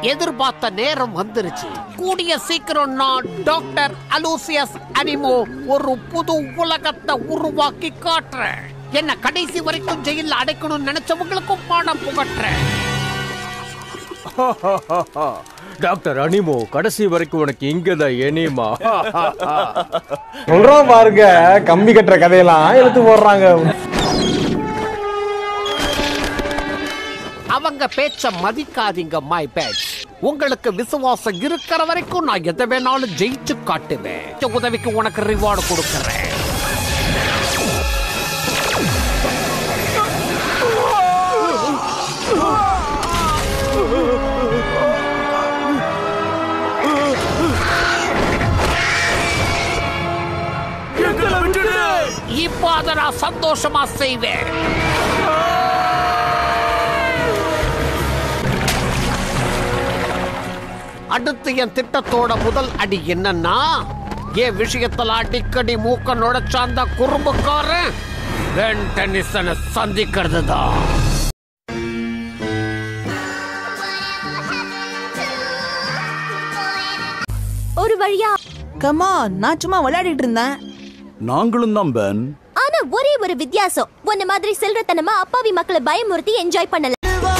எதிர்பார்த்த நேரம் வந்துருச்சு கூடிய சீக்கிரம் நான் டாக்டர் அலூசியஸ் அனிமோ ஒரு புது உலகத்தை உருவாக்கி காட்டுறேன் என்ன கடைசி வரைக்கும் ஜெயில அடைக்கணும்னு நினைச்சவங்களுக்கும் பாடம் புகட்டுறேன் டாக்டர் அனிமோ கடைசி வரைக்கும் உனக்கு இங்கதான் எனிமா சொல்றோம் பாருங்க கம்பி கட்டுற கதையெல்லாம் எடுத்து போடுறாங்க அவங்க பேச்ச மதிக்காதீங்க மை பேட்ச் உங்களுக்கு விசுவாசம் இருக்கிற வரைக்கும் நான் எதை வேணாலும் ஜெயிச்சு காட்டுவேன் இந்த உதவிக்கு உனக்கு ரிவார்டு கொடுக்கறேன் இப்போ அதை நான் சந்தோஷமா செய்வேன் அடுத்து என் திட்டத்தோட முதல் அடி என்னன்னா என் விஷயத்துல அடிக்கடி மூக்க நுழைச்ச அந்த குறும்புக்காரன் பென் டென்னிசனை சந்திக்கிறது தான் ஒரு வழியா கமான் நான் சும்மா விளையாடிட்டு இருந்தேன் நாங்களும் தான் பென் ஆனா ஒரே ஒரு வித்தியாசம் உன்ன மாதிரி செல்றத்தனமா அப்பாவி மக்களை பயமுறுத்தி என்ஜாய் பண்ணல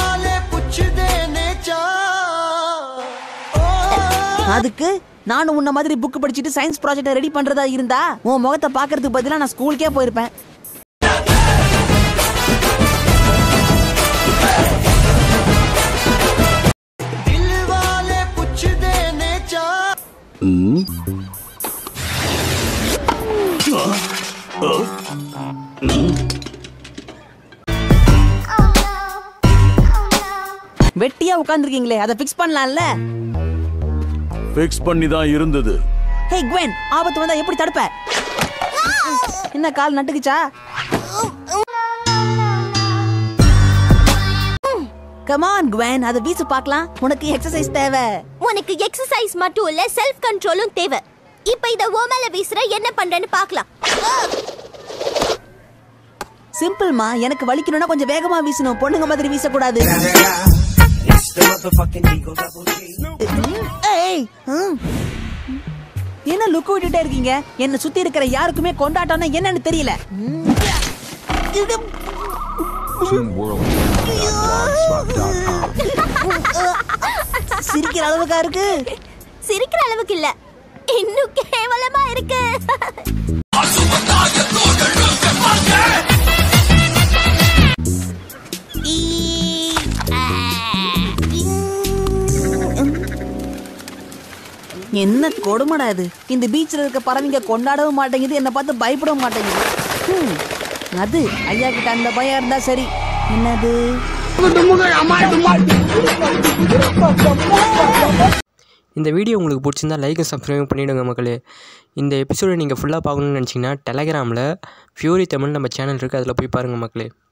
அதுக்கு நானும் உன்ன மாதிரி புக் படிச்சுட்டு சயின்ஸ் ப்ராஜெக்ட் ரெடி பண்றதா இருந்தா உன் முகத்தை பாக்குறதுக்கு பதிலா நான் ஸ்கூலுக்கே போயிருப்பேன் ம், வெட்டியா உட்காந்துருக்கீங்களே அதை ஃபிக்ஸ் பண்ணலாம்ல ஃபிக்ஸ் பண்ணி தான் இருந்தது ஹே குவென் ஆபத்து வந்தா எப்படி தடுப்ப என்ன கால் நட்டுக்குச்சா கமான் குவென் அதை வீசு பார்க்கலாம் உனக்கு எக்ஸசைஸ் தேவை உனக்கு எக்ஸசைஸ் மட்டும் இல்ல செல்ஃப் கண்ட்ரோலும் தேவை இப்ப இத ஓ மேல வீசுற என்ன பண்றேன்னு பார்க்கலாம் சிம்பிள்மா எனக்கு வலிக்கணும்னா கொஞ்சம் வேகமா வீசணும் பொண்ணுங்க மாதிரி வீசக்கூடாது ஏய், ம். என்ன லுக்கு விட்டுட்டே இருக்கீங்க என்ன சுத்தி இருக்கிற யாருக்குமே கொண்டாட்டம்னா என்னன்னு தெரியல ம். இது- சிரிக்கிற அளவுக்கா இருக்கு சிரிக்கிற அளவுக்கு இல்ல இன்னும் கேவலமா இருக்கு ஈ, ஆ, என்ன கொடுமடா இது இந்த பீச்ல இருக்க பறவைங்க கொண்டாடவும் மாட்டேங்குது என்ன பார்த்து பயப்படவும் மாட்டேங்குது ஹம், அது ஐயா கிட்ட அந்த பயம் இருந்தா சரி என்னது இந்த வீடியோ உங்களுக்கு பிடிச்சிருந்தா லைக் சப்ஸ்கிரைப் பண்ணிவிடுங்க மக்களே இந்த எபிசோடை நீங்கள் ஃபுல்லாக பார்க்கணுன்னு நினச்சிங்கன்னா டெலகிராமில் ஃபியூரி தமிழ் நம்ம சேனல் இருக்குது அதில் போய் பாருங்கள் மக்களே